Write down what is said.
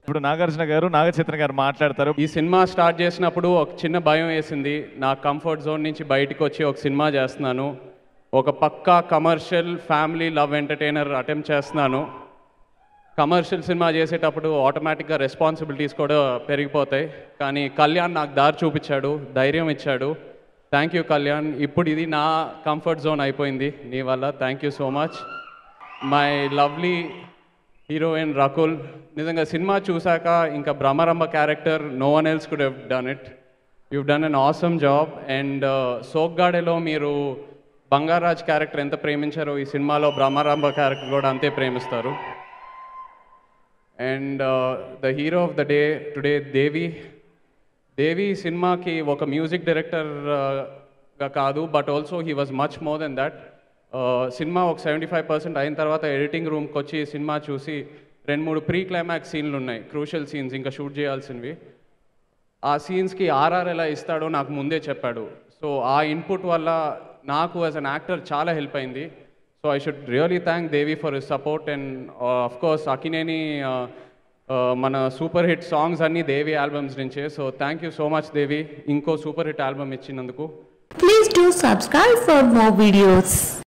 ఇప్పుడు నాగార్జున గారు నాగచైతన్య గారు మాట్లాడతారు ఈ సినిమా స్టార్ట్ చేసినప్పుడు ఒక చిన్న భయం వేసింది నా కంఫర్ట్ జోన్ నుంచి బయటకు వచ్చి ఒక సినిమా చేస్తున్నాను ఒక పక్కా commercial family love entertainer attempt చేస్తున్నాను కమర్షియల్ సినిమా చేసేటప్పుడు ఆటోమేటిక్గా రెస్పాన్సిబిలిటీస్ కూడా పెరిగిపోతాయి కానీ కళ్యాణ్ నాకు దారి చూపించాడు ధైర్యం ఇచ్చాడు థ్యాంక్ యూ కళ్యాణ్ ఇప్పుడు ఇది నా కంఫర్ట్ జోన్ అయిపోయింది నీ వల్ల thank you so much my lovely heroine Rakul నిజంగా సినిమా చూశాక ఇంకా Bhramarambha character no one else could have done it you done an awesome job and సోగ్గాడెలో మీరు బంగారాజ్ క్యారెక్టర్ ఎంత ప్రేమించారో ఈ సినిమాలో బ్రహ్మరంభ క్యారెక్టర్ కూడా అంతే ప్రేమిస్తారు and the hero of the day today Devi Devi సినిమాకి ఒక మ్యూజిక్ డైరెక్టర్గా కాదు but also he was much more than that cinema ఒక సెవెంటీ ఫైవ్ పర్సెంట్ అయిన తర్వాత ఎడిటింగ్ రూమ్కి వచ్చి సినిమా చూసి రెండు మూడు ప్రీ క్లైమాక్స్ సీన్లు ఉన్నాయి క్రూషియల్ సీన్స్ ఇంకా షూట్ చేయాల్సినవి ఆ సీన్స్కి ఆర్ఆర్ ఎలా ఇస్తాడో నాకు ముందే చెప్పాడు సో ఆ ఇన్పుట్ వల్ల నాకు యాజ్ అన్ యాక్టర్ చాలా హెల్ప్ అయింది so I should really thank Devi for his support and of course Akkineni uh, uh, మన సూపర్ హిట్ సాంగ్స్ అన్నీ దేవి ఆల్బమ్స్ నుంచే so thank you so much Devi ఇంకో సూపర్ హిట్ ఆల్బమ్ ఇచ్చినందుకు Please do subscribe for more videos.